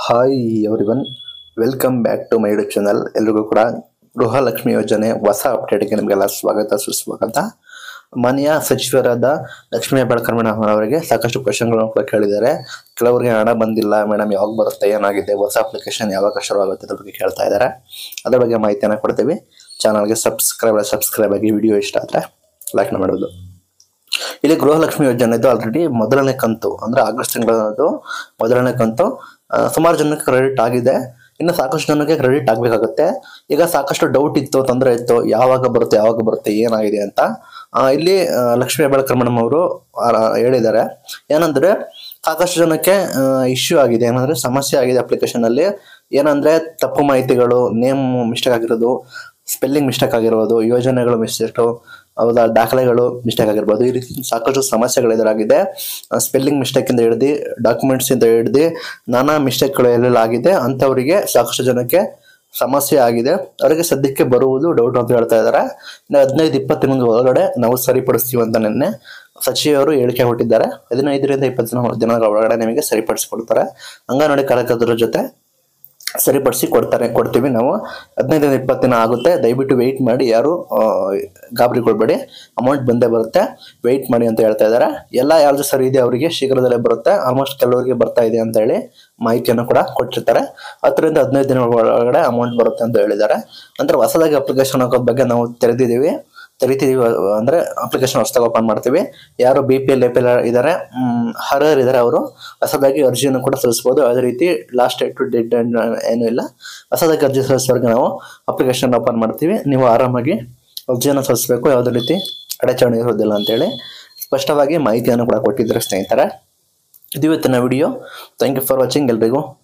hi everyone welcome back to my YouTube channel ಎಲ್ರಿಗೂ ಕೂಡ ಗೃಹಲಕ್ಷ್ಮಿ ಯೋಜನೆ ಹೊಸ ಅಪ್ಡೇಟ್ಗೆ ನಿಮಗೆಲ್ಲ ಸ್ವಾಗತ ಸುಸ್ವಾಗತ ಮಾನ್ಯ ಸಚಿವರಾದ ಲಕ್ಷ್ಮೀ ಹೆಬ್ಬಾಳ್ಕರ್ ಮೇಡಮ್ ಅವರಿಗೆ ಸಾಕಷ್ಟು ಕ್ವಶನ್ಗಳನ್ನು ಕೂಡ ಕೇಳಿದ್ದಾರೆ ಕೆಲವರಿಗೆ ಹಣ ಬಂದಿಲ್ಲ ಮೇಡಮ್ ಯಾವಾಗ ಬರುತ್ತೆ ಏನಾಗಿದೆ ಹೊಸ ಅಪ್ಲಿಕೇಶನ್ ಯಾವಾಗ ಶುರು ಆಗುತ್ತೆ ಅದ್ರ ಬಗ್ಗೆ ಕೇಳ್ತಾ ಇದ್ದಾರೆ ಅದ್ರ ಬಗ್ಗೆ ಮಾಹಿತಿಯನ್ನು ಕೊಡ್ತೀವಿ ಚಾನಲ್ಗೆ ಸಬ್ಸ್ಕ್ರೈಬ್ ಸಬ್ಸ್ಕ್ರೈಬ್ ಆಗಿ ವಿಡಿಯೋ ಇಷ್ಟ ಆದರೆ ಲೈಕ್ ಮಾಡೋದು ಇಲ್ಲಿ ಗೃಹಲಕ್ಷ್ಮಿ ಯೋಜನೆದು ಆಲ್ರೆಡಿ ಮೊದಲನೇ ಕಂತು ಅಂದ್ರೆ ಆಗಸ್ಟ್ ತಿಂಗಳದು ಮೊದಲನೇ ಕಂತು ಆ, ಸುಮಾರು ಜನಕ್ಕೆ ಕ್ರೆಡಿಟ್ ಆಗಿದೆ ಇನ್ನು ಸಾಕಷ್ಟು ಜನಕ್ಕೆ ಕ್ರೆಡಿಟ್ ಆಗಬೇಕಾಗುತ್ತೆ ಈಗ ಸಾಕಷ್ಟು ಡೌಟ್ ಇತ್ತು ತೊಂದರೆ ಇತ್ತು ಯಾವಾಗ ಬರುತ್ತೆ ಯಾವಾಗ ಬರುತ್ತೆ ಏನಾಗಿದೆ ಅಂತ ಆ, ಇಲ್ಲಿ ಆ, ಲಕ್ಷ್ಮೀ ಹೆಬ್ಬಾಳ್ಕರ್ ಮೇಡಮ್ ಅವರು ಆ, ಹೇಳಿದ್ದಾರೆ ಏನಂದ್ರೆ ಸಾಕಷ್ಟು ಜನಕ್ಕೆ ಇಶ್ಯೂ ಆಗಿದೆ ಏನಂದ್ರೆ ಸಮಸ್ಯೆ ಆಗಿದೆ ಅಪ್ಲಿಕೇಶನ್ ಅಲ್ಲಿ ಏನಂದ್ರೆ ತಪ್ಪು ಮಾಹಿತಿಗಳು ನೇಮ್ ಮಿಸ್ಟೇಕ್ ಆಗಿರೋದು ಸ್ಪೆಲ್ಲಿಂಗ್ ಮಿಸ್ಟೇಕ್ ಆಗಿರ್ಬೋದು ಯೋಜನೆಗಳು ಮಿಸ್ಟೇಕು ಹೌದಾ ದಾಖಲೆಗಳು ಮಿಸ್ಟೇಕ್ ಆಗಿರ್ಬೋದು ಈ ರೀತಿ ಸಾಕಷ್ಟು ಸಮಸ್ಯೆಗಳು ಎದುರಾಗಿದೆ ಸ್ಪೆಲ್ಲಿಂಗ್ ಮಿಸ್ಟೇಕ್ ಇಂದ ಹಿಡ್ದು ಡಾಕ್ಯುಮೆಂಟ್ಸ್ ಇಂದ ಹಿಡ್ದು ನಾನಾ ಮಿಸ್ಟೇಕ್ಗಳು ಎಲ್ಲೆಲ್ಲ ಆಗಿದೆ ಅಂಥವರಿಗೆ ಸಾಕಷ್ಟು ಜನಕ್ಕೆ ಸಮಸ್ಯೆ ಆಗಿದೆ ಅವರಿಗೆ ಸದ್ಯಕ್ಕೆ ಬರುವುದು ಡೌಟ್ ಅಂತ ಹೇಳ್ತಾ ಇದ್ದಾರೆ ಇನ್ನು ಹದಿನೈದು ಇಪ್ಪತ್ತು ದಿನದ ಒಳಗಡೆ ನಾವು ಸರಿಪಡಿಸ್ತೀವಿ ಅಂತ ನಿನ್ನೆ ಸಚಿವರು ಹೇಳಿಕೆ ಕೊಟ್ಟಿದ್ದಾರೆ ಹದಿನೈದರಿಂದ ಇಪ್ಪತ್ತು ದಿನ ದಿನಗಳ ಒಳಗಡೆ ನಿಮಗೆ ಸರಿಪಡಿಸ್ಕೊಡ್ತಾರೆ ಅಂಗನವಾಡಿ ಕಾರ್ಯಕರ್ತರ ಜೊತೆ ಸರಿಪಡಿಸಿ ಕೊಡ್ತಾರೆ ಕೊಡ್ತೀವಿ ನಾವು ಹದಿನೈದರಿಂದ ಇಪ್ಪತ್ತು ದಿನ ಆಗುತ್ತೆ ದಯವಿಟ್ಟು ವೆಯ್ಟ್ ಮಾಡಿ ಯಾರು ಆ, ಗಾಬರಿ ಕೊಡಬೇಡಿ ಅಮೌಂಟ್ ಬಂದೇ ಬರುತ್ತೆ ವೆಯ್ಟ್ ಮಾಡಿ ಅಂತ ಹೇಳ್ತಾ ಇದ್ದಾರೆ ಎಲ್ಲ ಯಾರ್ದು ಸರಿ ಇದೆ ಅವರಿಗೆ ಶೀಘ್ರದಲ್ಲೇ ಬರುತ್ತೆ ಆಲ್ಮೋಸ್ಟ್ ಕೆಲವರಿಗೆ ಬರ್ತಾ ಇದೆ ಅಂತ ಹೇಳಿ ಮಾಹಿತಿಯನ್ನು ಕೂಡ ಕೊಟ್ಟಿರ್ತಾರೆ ಹತ್ತರಿಂದ ಹದಿನೈದು ದಿನಗಳ ಒಳಗಡೆ ಅಮೌಂಟ್ ಬರುತ್ತೆ ಅಂತ ಹೇಳಿದ್ದಾರೆ ಅಂದ್ರೆ ಹೊಸದಾಗಿ ಅಪ್ಲಿಕೇಶನ್ ಹಾಕೋದ್ ಬಗ್ಗೆ ನಾವು ತೆರೆದಿದ್ದೀವಿ ತೆರಿತೀವಿ ಅಂದ್ರೆ ಅಪ್ಲಿಕೇಶನ್ ಹೊಸದಾಗಿ ಓಪನ್ ಮಾಡ್ತೀವಿ ಯಾರು B P L A P L ಇದ್ದಾರೆ ಹರರ್ ಇದ್ದಾರೆ ಅವರು ಹೊಸದಾಗಿ ಅರ್ಜಿಯನ್ನು ಕೂಡ ಸಲ್ಲಿಸ್ಬೋದು ಅದೇ ರೀತಿ ಲಾಸ್ಟ್ ಡೇಟ್ ಟು ಡೇಟ್ ಏನೂ ಇಲ್ಲ ಹೊಸದಾಗಿ ಅರ್ಜಿ ಸಲ್ಲಿಸೋರ್ಗೆ ನಾವು ಅಪ್ಲಿಕೇಶನ್ ಓಪನ್ ಮಾಡ್ತೀವಿ ನೀವು ಆರಾಮಾಗಿ ಅರ್ಜಿಯನ್ನು ಸಲ್ಲಿಸಬೇಕು ಯಾವುದೇ ರೀತಿ ಅಡಚಣೆ ಇರೋದಿಲ್ಲ ಅಂತೇಳಿ ಸ್ಪಷ್ಟವಾಗಿ ಮಾಹಿತಿಯನ್ನು ಕೂಡ ಕೊಟ್ಟಿದ್ದಾರೆ ಸ್ನೇಹಿತರೆ ಇದು ಇವತ್ತಿನ video thank you for watching ಎಲ್ರಿಗೂ